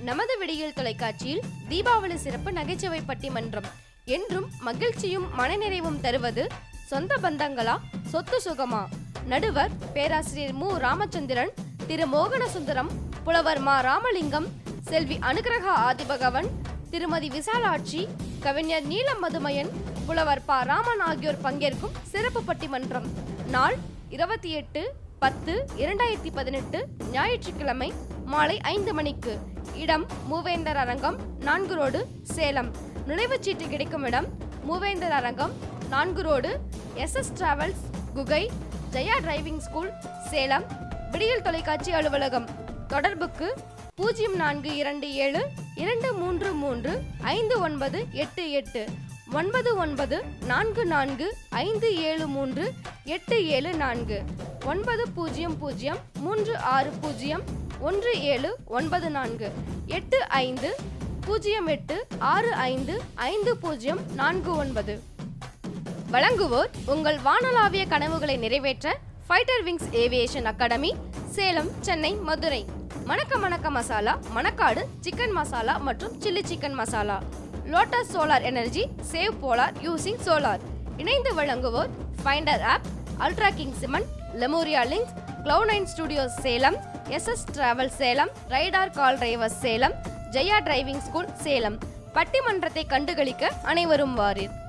நமது விடியல் தொலைக்காட்சியில் தீபாவளி சிறப்பு நகைச்சுவை பட்டிமன்றம் என்றும் மகிழ்ச்சியும் மனநிறைவும் தருவது சொந்த பந்தங்களா சொத்து சுகமா நடுவர் பேராசிரியர் மு ராமச்சந்திரன் திரு மோகன சுந்தரம் புலவர் மா ராமலிங்கம் செல்வி அனுகிரகா ஆதிபகவன் திருமதி விசாலாட்சி கவிஞர் நீலம் மதுமயன் புலவர் ப ராமன் ஆகியோர் பங்கேற்கும் சிறப்பு பட்டிமன்றம் நாள் இருபத்தி எட்டு பத்து இரண்டாயிரத்தி பதினெட்டு ஞாயிற்றுக்கிழமை மாலை ஐந்து மணிக்கு இடம் மூவேந்தர் அரங்கம் நான்கு ரோடு சேலம் நுழைவுச்சீட்டு கிடைக்கும் இடம் மூவேந்தர் அரங்கம் நான்கு ரோடு எஸ்எஸ் டிராவல்ஸ் குகை ஜெயா டிரைவிங் ஸ்கூல் சேலம் விடியல் தொலைக்காட்சி அலுவலகம் தொடர்புக்கு பூஜ்ஜியம் நான்கு இரண்டு ஏழு இரண்டு மூன்று மூன்று ஐந்து ஒன்பது எட்டு எட்டு ஒன்பது ஒன்பது நான்கு நான்கு ஐந்து ஏழு மூன்று எட்டு ஏழு நான்கு ஒன்பது பூஜ்ஜியம் பூஜ்ஜியம் மூன்று ஆறு பூஜ்ஜியம் ஒன்று ஏழு ஒன்பது நான்கு எட்டு ஐந்து பூஜ்ஜியம் எட்டு ஆறு ஐந்து ஐந்து பூஜ்ஜியம் நான்கு ஒன்பது வழங்குவோர் உங்கள் வானளாவிய கனவுகளை நிறைவேற்ற fighter wings aviation academy Salem Chennai Madurai மணக்க மணக்க மசாலா மணக்காடு சிக்கன் மசாலா மற்றும் chilli chicken masala lotus solar energy save polar using solar இணைந்து வழங்குவோர் finder app ultra king Simon Lemuria links cloud nine studios Salem S S travel Salem rider call drivers Salem Jaya driving school Salem பட்டிமன்றத்தை கண்டுகளிக்க அனைவரும் வாரீர்